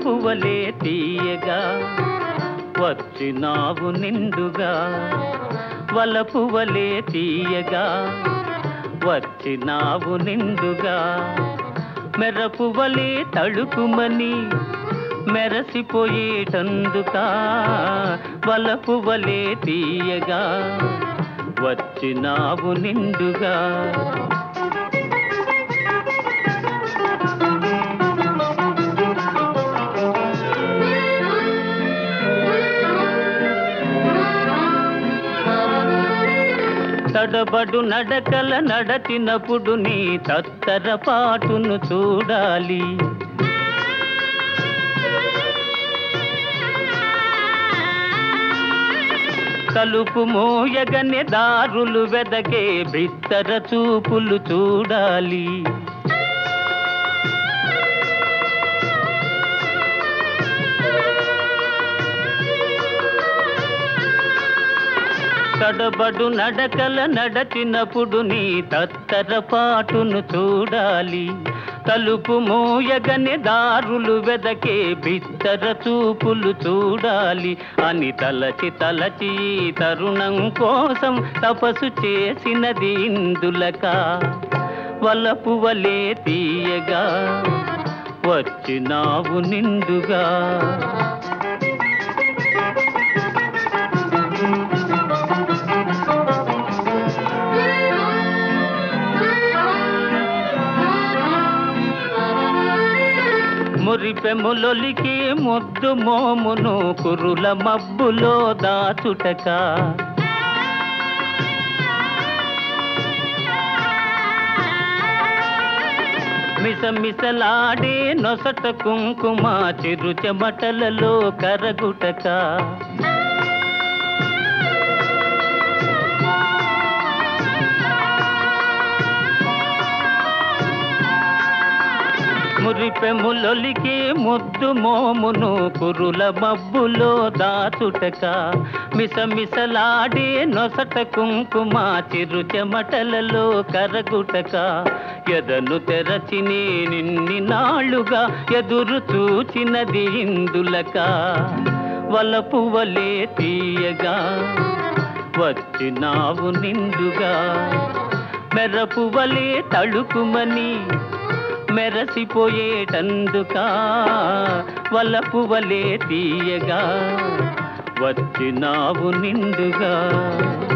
వలపువలే తీయగా వచ్చినావు నిండుగా వలపువలే తీయగా వచ్చినావు నిండుగా మెరపువలే తడుకుమని మెరసిపోయేటందుకా వలపువలే తీయగా వచ్చినావు నిండుగా తడబడు నడకల నడచినప్పుడు నీ తత్తర పాటును చూడాలి తలుపు మోయగనే దారులు వెదకే బిత్తర చూపులు చూడాలి తడబడు నడకల నడచినప్పుడు నీ తత్తర పాటును చూడాలి తలుపు మోయగనే దారులు వెదకే బిత్తర చూపులు చూడాలి అని తలచి తలచి ఈ తరుణం కోసం తపస్సు చేసినది ఇందులక వలపు వలే తీయగా వచ్చినావు నిండుగా మురిపెములొలికి ముద్దు మోమును కురుల మబ్బులో దాచుటక మిసమిసలాడే నొసట కుంకుమ చిరు చెమటలలో కరగుటక మురిపెములొలికి ముద్దు మోమును కురుల మబ్బులో దాచుటక మిసమిసలాడే నొసట కుంకుమ చిరు చెమటలలో కరగుటక ఎదను తెరచి నే నిన్ని నాళ్ళుగా ఎదురు చూచినది ఇందులక వలపు వలే తీయగా వచ్చినావు నిండుగా మెరపు వలే తడుకుమని మెరసిపోయేటందుకా వలపు వలే తీయగా వచ్చినావు నిండుగా